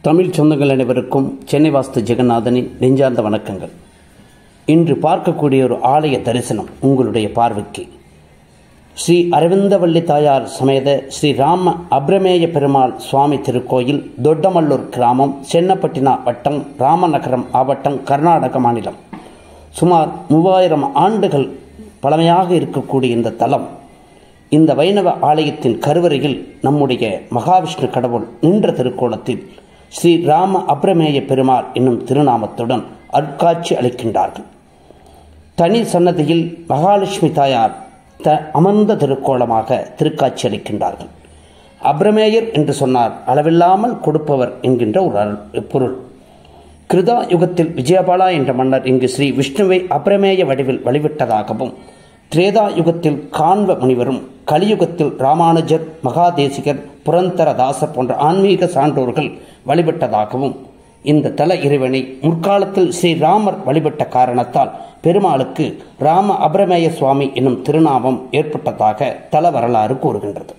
தமிழ் சொந்தங்கள் அனைவருக்கும் சென்னை வாஸ்து ஜெகநாதனின் நெஞ்சார்ந்த வணக்கங்கள் இன்று பார்க்கக்கூடிய ஒரு ஆலய தரிசனம் உங்களுடைய பார்வைக்கு ஸ்ரீ அரவிந்தவல்லி தாயார் சமேத ஸ்ரீ ராம அப்ரமேய பெருமாள் சுவாமி திருக்கோயில் தொட்டமல்லூர் கிராமம் சென்னப்பட்டினா வட்டம் ராமநகரம் மாவட்டம் கர்நாடக மாநிலம் சுமார் மூவாயிரம் ஆண்டுகள் பழமையாக இருக்கக்கூடிய இந்த தலம் இந்த வைணவ ஆலயத்தின் கருவறையில் நம்முடைய மகாவிஷ்ணு கடவுள் நின்ற திருக்கோலத்தில் ஸ்ரீ ராம அப்ரமேய பெருமாள் என்னும் திருநாமத்துடன் அட்காட்சி அளிக்கின்றார்கள் தனி சன்னதியில் மகாலட்சுமி தாயார் த அமர்ந்த திருக்கோலமாக திருக்காட்சி அளிக்கின்றார்கள் அப்ரமேயர் என்று சொன்னார் அளவில்லாமல் கொடுப்பவர் என்கின்ற ஒரு அருள் பொருள் கிருதா யுகத்தில் விஜயபாலா என்ற மன்னர் இங்கு ஸ்ரீ விஷ்ணுவை அப்ரமேய வடிவில் வழிவிட்டதாகவும் திரேதா யுகத்தில் காண்வ முனிவரும் கலியுகத்தில் ராமானுஜர் மகாதேசிகர் புரந்தரதாசர் போன்ற ஆன்மீக சான்றோர்கள் வழிபட்டதாகவும் இந்த தல இறைவனை முற்காலத்தில் ஸ்ரீராமர் வழிபட்ட காரணத்தால் பெருமாளுக்கு ராம அபிரமேய சுவாமி என்னும் திருநாமம் ஏற்பட்டதாக தல வரலாறு கூறுகின்றது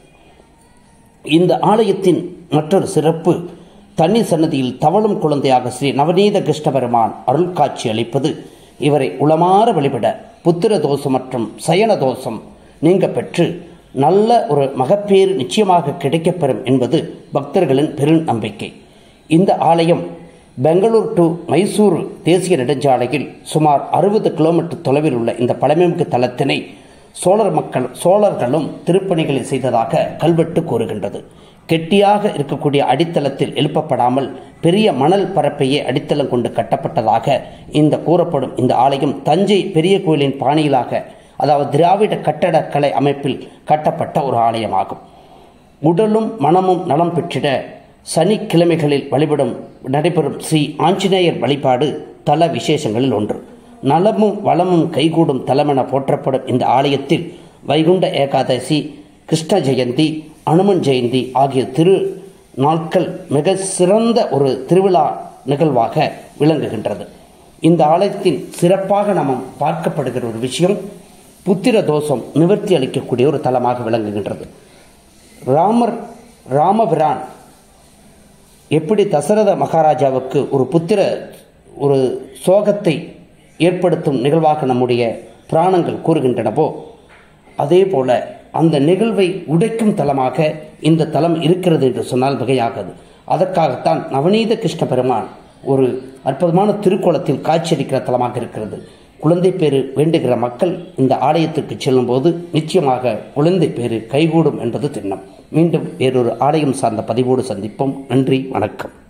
இந்த ஆலயத்தின் மற்றொரு சிறப்பு தண்ணி சன்னதியில் தவழும் குழந்தையாக ஸ்ரீ நவநீத கிருஷ்ண பெருமான் அருள் காட்சி அளிப்பது இவரை உளமாற வழிபட புத்திர தோஷம் மற்றும் சயன தோஷம் நீங்க பெற்று நல்ல ஒரு மகப்பேறு நிச்சயமாக கிடைக்கப்பெறும் என்பது பக்தர்களின் பெரும் நம்பிக்கை இந்த ஆலயம் பெங்களூர் டு மைசூரு தேசிய நெடுஞ்சாலையில் சுமார் அறுபது கிலோமீட்டர் தொலைவில் உள்ள இந்த பழமைமிகு தலத்தினை சோழர் மக்கள் சோழர்களும் திருப்பணிகளை செய்ததாக கல்வெட்டு கூறுகின்றது கெட்டியாக இருக்கக்கூடிய அடித்தளத்தில் எழுப்பப்படாமல் பெரிய மணல் பரப்பையே அடித்தளம் கொண்டு கட்டப்பட்டதாக இந்த கூறப்படும் இந்த ஆலயம் தஞ்சை பெரிய கோயிலின் பாணியிலாக அதாவது திராவிட கட்டடக்கலை அமைப்பில் கட்டப்பட்ட ஒரு ஆலயமாகும் உடலும் மனமும் நலம் பெற்றிட சனிக்கிழமைகளில் வழிபடும் நடைபெறும் ஸ்ரீ ஆஞ்சநேயர் வழிபாடு தல விசேஷங்களில் ஒன்று நலமும் வளமும் கைகூடும் தலமென போற்றப்படும் இந்த ஆலயத்தில் வைகுண்ட ஏகாதசி கிருஷ்ண ஜெயந்தி அனுமன் ஜெயந்தி ஆகிய திரு நாட்கள் மிக சிறந்த ஒரு திருவிழா நிகழ்வாக விளங்குகின்றது இந்த ஆலயத்தின் சிறப்பாக நாம் பார்க்கப்படுகிற ஒரு விஷயம் புத்திர தோஷம் நிவர்த்தி அளிக்கக்கூடிய ஒரு தலமாக விளங்குகின்றது ராமர் ராமபிரான் எப்படி தசரத மகாராஜாவுக்கு ஒரு புத்திர ஒரு சோகத்தை ஏற்படுத்தும் நிகழ்வாக நம்முடைய புராணங்கள் கூறுகின்றனவோ அதே போல அந்த நிகழ்வை உடைக்கும் தலமாக இந்த தலம் இருக்கிறது என்று சொன்னால் மிகையாகாது அதற்காகத்தான் நவநீத கிருஷ்ண பெருமான் ஒரு அற்புதமான திருக்கோலத்தில் காட்சியளிக்கிற தலமாக இருக்கிறது குழந்தை பேரு வேண்டுகிற மக்கள் இந்த ஆலயத்திற்கு செல்லும்போது நிச்சயமாக குழந்தை பேரு கைகூடும் என்பது திண்ணம் மீண்டும் வேறொரு ஆலயம் சார்ந்த பதிவோடு சந்திப்போம் நன்றி வணக்கம்